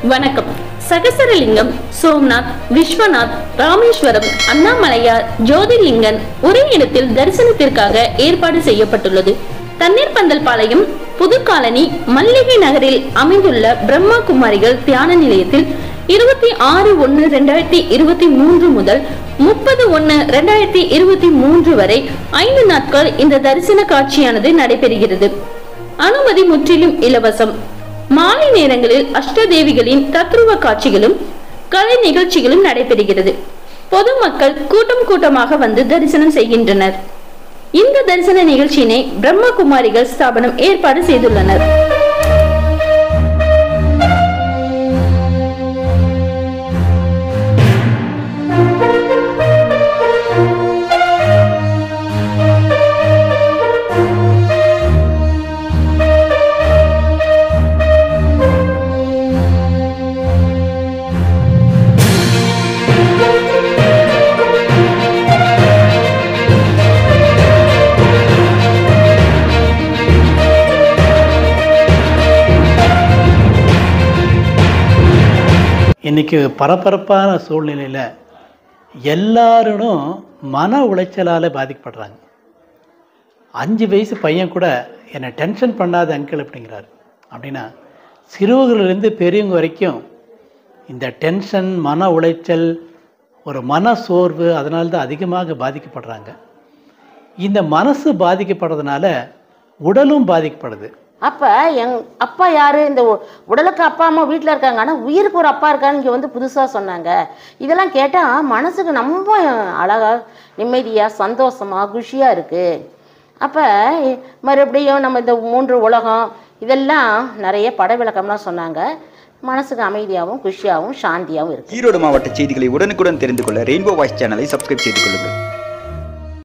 வணக்கம் சகசரலிங்கம் சோம்நாத் விஸ்வநாத் ராமேஸ்வரம் அண்ணாமலையார் ஜோதிர்லிங்கன் ஒரே இடத்தில் தரிசனத்திற்காக ஏற்பாடு செய்யப்பட்டுள்ளது தண்ணீர் பந்தல் பாளையம் புதுக்காலனி மல்லிகை நகரில் அமைந்துள்ள பிரம்மா குமாரிகள் தியான நிலையத்தில் இருபத்தி ஆறு ஒன்னு ரெண்டாயிரத்தி இருபத்தி மூன்று முதல் முப்பது ஒன்னு ரெண்டாயிரத்தி இருபத்தி மூன்று வரை ஐந்து நாட்கள் இந்த தரிசன காட்சியானது நடைபெறுகிறது அனுமதி முற்றிலும் இலவசம் மாலை நேரங்களில் அஷ்டதேவிகளின் தத்ருவ காட்சிகளும் கலை நிகழ்ச்சிகளும் நடைபெறுகிறது பொதுமக்கள் கூட்டம் கூட்டமாக வந்து தரிசனம் செய்கின்றனர் இந்த தரிசன நிகழ்ச்சியினை பிரம்மகுமாரிகள் ஸ்தாபனம் ஏற்பாடு செய்துள்ளனர் இன்றைக்கி பரபரப்பான சூழ்நிலையில் எல்லாரும் மன உளைச்சலால் பாதிக்கப்படுறாங்க அஞ்சு வயசு பையன் கூட என்னை டென்ஷன் பண்ணாத அங்கிள் அப்படிங்கிறார் அப்படின்னா சிறுவர்கள்லேருந்து பெரியவங்க வரைக்கும் இந்த டென்ஷன் மன உளைச்சல் ஒரு மன சோர்வு அதனால தான் அதிகமாக பாதிக்கப்படுறாங்க இந்த மனசு பாதிக்கப்படுறதுனால உடலும் பாதிக்கப்படுது அப்போ எங் அப்பா யார் இந்த உ- உடலுக்கு அப்பா அம்மா வீட்டில் இருக்காங்க ஆனால் உயிருக்கு ஒரு அப்பா இருக்கான்னு இங்கே வந்து புதுசாக சொன்னாங்க இதெல்லாம் கேட்டால் மனசுக்கு ரொம்ப அழகாக நிம்மதியாக சந்தோஷமாக குஷியாக இருக்குது அப்போ மறுபடியும் நம்ம இந்த மூன்று உலகம் இதெல்லாம் நிறைய பட விளக்கம்லாம் சொன்னாங்க மனசுக்கு அமைதியாகவும் குஷியாகவும் சாந்தியாகவும் இருக்குது ஈரோடு மாவட்ட செய்திகளை உடனுக்குடன் தெரிந்து கொள்ள ரெயின்போ வாய்ஸ் சேனலை சப்ஸ்கிரைப் செய்து கொள்ளுங்கள்